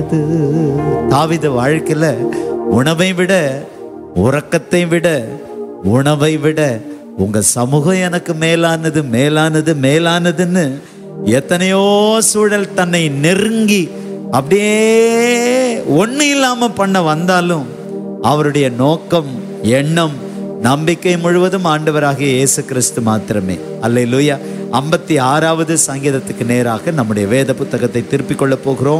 மேலானது தாவித வாழ்க்கையில உணவை விட உறக்கத்தை விட உணவை விட உங்க சமூகம் எனக்கு மேலானது மேலானது மேலானதுன்னு எத்தனையோ சூழல் தன்னை நெருங்கி அப்படியே ஒண்ணு இல்லாம பண்ண வந்தாலும் அவருடைய நோக்கம் எண்ணம் நம்பிக்கை முழுவதும் ஆண்டவராகிய இயேசு கிறிஸ்து மாத்திரமே அல்லேலூயா ஐம்பத்தி ஆறாவது சங்கீதத்துக்கு நேராக நம்முடைய வேத புத்தகத்தை திருப்பிக் கொள்ள போகிறோம்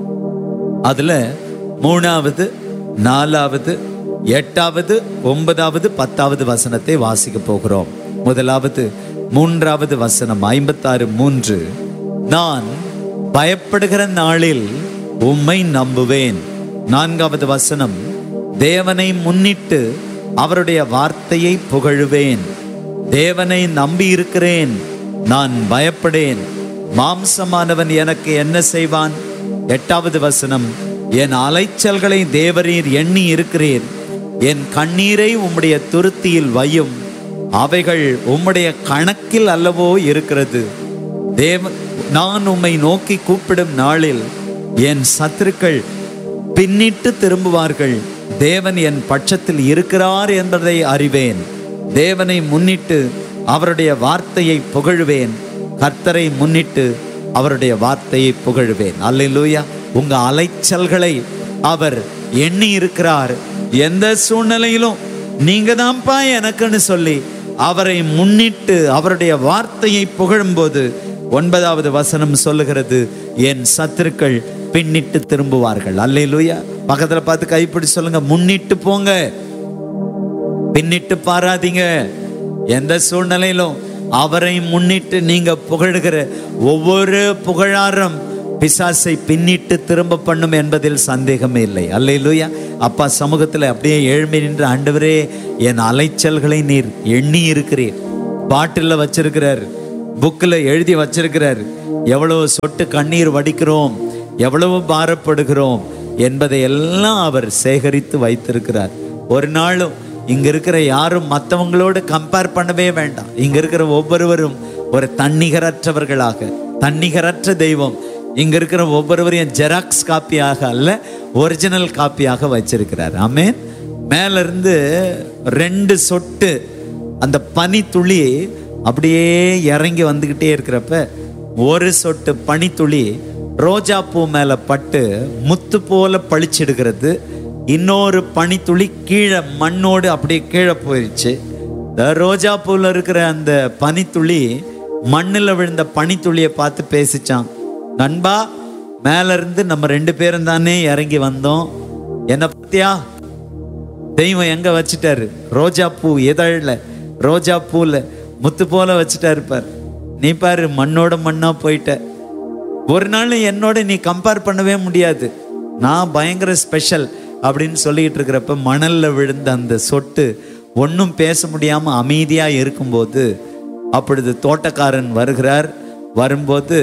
அதுல மூணாவது நாலாவது எட்டாவது ஒன்பதாவது பத்தாவது வசனத்தை வாசிக்க போகிறோம் முதலாவது மூன்றாவது வசனம் ஐம்பத்தாறு மூன்று நான் பயப்படுகிற நாளில் உம்மை நம்புவேன் நான்காவது வசனம் தேவனை முன்னிட்டு அவருடைய வார்த்தையை புகழுவேன் தேவனை நம்பி இருக்கிறேன் நான் பயப்படேன் மாம்சமானவன் எனக்கு என்ன செய்வான் எட்டாவது வசனம் என் அலைச்சல்களை தேவரீர் எண்ணி இருக்கிறேன் என் கண்ணீரை உம்முடைய துருத்தியில் வையும் அவைகள் உம்முடைய கணக்கில் அல்லவோ இருக்கிறது தேவ நான் உம்மை நோக்கி கூப்பிடும் நாளில் என் சத்துருக்கள் பின்னிட்டு திரும்புவார்கள் தேவன் என் பட்சத்தில் இருக்கிறார் என்பதை அறிவேன் தேவனை முன்னிட்டு அவருடைய வார்த்தையை புகழுவேன் கர்த்தரை முன்னிட்டு அவருடைய வார்த்தையை புகழுவேன் அல்லேலூயா உங்க அலைச்சல்களை அவர் எண்ணி இருக்கிறார் எந்த சூழ்நிலையிலும் நீங்க தான்ப்பா எனக்குன்னு சொல்லி அவரை முன்னிட்டு அவருடைய வார்த்தையை புகழும்போது ஒன்பதாவது வசனம் சொல்லுகிறது என் சத்துருக்கள் பின்னிட்டு திரும்புவார்கள் அல்லேலூயா பக்கத்துல பார்த்து கைப்பிடி சொல்லுங்க முன்னிட்டு போங்க பின்னிட்டு பாராதீங்க எந்த சூழ்நிலையிலும் அவரை முன்னிட்டு நீங்க புகழுகிற ஒவ்வொரு புகழாரம் பிசாசை பின்னிட்டு திரும்ப பண்ணும் என்பதில் சந்தேகமே இல்லை அல்லேலூயா அப்பா சமூகத்தில் அப்படியே ஏழ்மை நின்று ஆண்டவரே என் அலைச்சல்களை நீர் எண்ணி இருக்கிறீர் பாட்டில் வச்சிருக்கிறார் புக்கில் எழுதி வச்சிருக்கிறார் எவ்வளவு சொட்டு கண்ணீர் வடிக்கிறோம் எவ்வளவு பாரப்படுகிறோம் என்பதை எல்லாம் அவர் சேகரித்து வைத்திருக்கிறார் ஒரு நாளும் இங்க இருக்கிற யாரும் மற்றவங்களோடு கம்பேர் பண்ணவே வேண்டாம் இங்க இருக்கிற ஒவ்வொருவரும் ஒரு தன்னிகரற்றவர்களாக தன்னிகரற்ற தெய்வம் இங்க இருக்கிற ஒவ்வொருவரையும் ஜெராக்ஸ் காப்பியாக அல்ல ஒரிஜினல் காப்பியாக வச்சிருக்கிறார் ஆமென் மேல இருந்து ரெண்டு சொட்டு அந்த பனி துளி அப்படியே இறங்கி வந்துக்கிட்டே இருக்கிறப்ப ஒரு சொட்டு பனித்துளி ரோஜா பூ மேல பட்டு முத்து போல பளிச்சிடுகிறது இன்னொரு பனித்துளி கீழே மண்ணோடு அப்படியே கீழே போயிடுச்சு இந்த ரோஜா பூவில் இருக்கிற அந்த பனித்துளி மண்ணில் விழுந்த பனித்துளியை பார்த்து பேசிச்சான் நண்பா மேல இருந்து நம்ம ரெண்டு பேரும் தானே இறங்கி வந்தோம் என்ன பத்தியா தெய்வம் எங்க வச்சுட்டாரு ரோஜா பூ இதழில் ரோஜா பூல முத்து போல வச்சுட்டாரு பார் நீ பாரு மண்ணோட மண்ணா போயிட்ட ஒரு நாள் என்னோட நீ கம்பேர் பண்ணவே முடியாது நான் பயங்கர ஸ்பெஷல் அப்படின்னு சொல்லிட்டு இருக்கிறப்ப மணல்ல விழுந்த அந்த சொட்டு ஒன்றும் பேச முடியாம அமைதியா இருக்கும்போது அப்பொழுது தோட்டக்காரன் வருகிறார் வரும்போது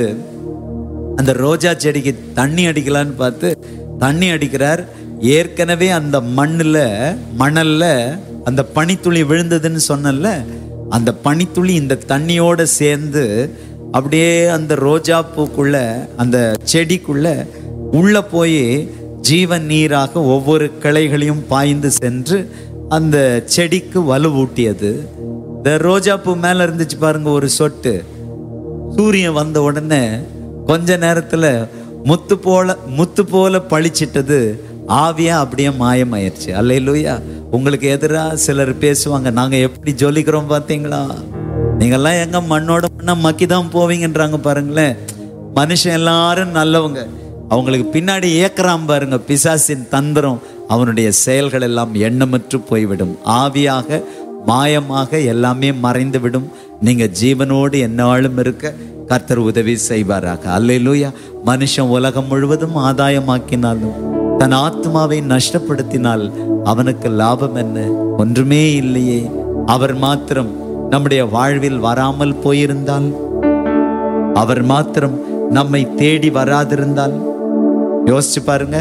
அந்த ரோஜா செடிக்கு தண்ணி அடிக்கலான்னு பார்த்து தண்ணி அடிக்கிறார் ஏற்கனவே அந்த மண்ணில் மணல்ல அந்த பனித்துளி விழுந்ததுன்னு சொன்னல அந்த பனித்துளி இந்த தண்ணியோட சேர்ந்து அப்படியே அந்த ரோஜா பூக்குள்ள அந்த செடிக்குள்ள உள்ள போய் ஜீவன் நீராக ஒவ்வொரு கிளைகளையும் பாய்ந்து சென்று அந்த செடிக்கு வலுவூட்டியது இந்த ரோஜா பூ மேல இருந்துச்சு பாருங்க ஒரு சொட்டு சூரியன் வந்த உடனே கொஞ்ச நேரத்துல முத்து போல முத்து போல பளிச்சிட்டது ஆவியா அப்படியே மாயமாயிருச்சு அல்லையிலூயா உங்களுக்கு எதிரா சிலர் பேசுவாங்க நாங்க எப்படி ஜொலிக்கிறோம் பார்த்தீங்களா நீங்கெல்லாம் எங்க மண்ணோட மண்ணா மக்கி தான் போவீங்கன்றாங்க பாருங்களேன் மனுஷன் எல்லாரும் நல்லவங்க அவங்களுக்கு பின்னாடி ஏக்கறாம் பாருங்க பிசாசின் தந்திரம் அவனுடைய செயல்கள் எல்லாம் எண்ணமற்று போய்விடும் ஆவியாக மாயமாக எல்லாமே மறைந்து விடும் நீங்க ஜீவனோடு எந்நாளும் இருக்க கர்த்தர் உதவி செய்வாராக அல்லேலூயா மனுஷன் உலகம் முழுவதும் ஆதாயமாக்கினாலும் தன் ஆத்மாவை நஷ்டப்படுத்தினால் அவனுக்கு லாபம் என்ன ஒன்றுமே இல்லையே அவர் மாத்திரம் நம்முடைய வாழ்வில் வராமல் போயிருந்தால் அவர் மாத்திரம் நம்மை தேடி வராதிருந்தால் யோசிச்சு பாருங்க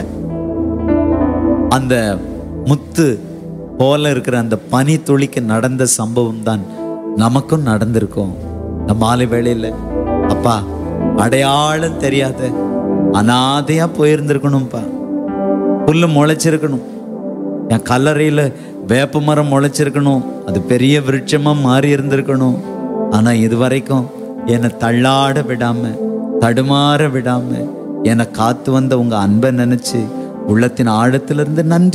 அந்த முத்து போல இருக்கிற அந்த பனி துளிக்கு நடந்த சம்பவம் தான் நமக்கும் நடந்திருக்கும் நம்ம மாலை வேளையில அப்பா அடையாளம் தெரியாத அனாதையா போயிருந்திருக்கணும்ப்பா புல்லு முளைச்சிருக்கணும் என் கல்லறையில் வேப்ப மரம் முளைச்சிருக்கணும் அது பெரிய விருட்சமா மாறி இருந்திருக்கணும் ஆனா இது வரைக்கும் என்னை தள்ளாட விடாம தடுமாற விடாம என்னை காத்து வந்த உங்க அன்பை நினைச்சு உள்ளத்தின் ஆழத்திலிருந்து நன்றி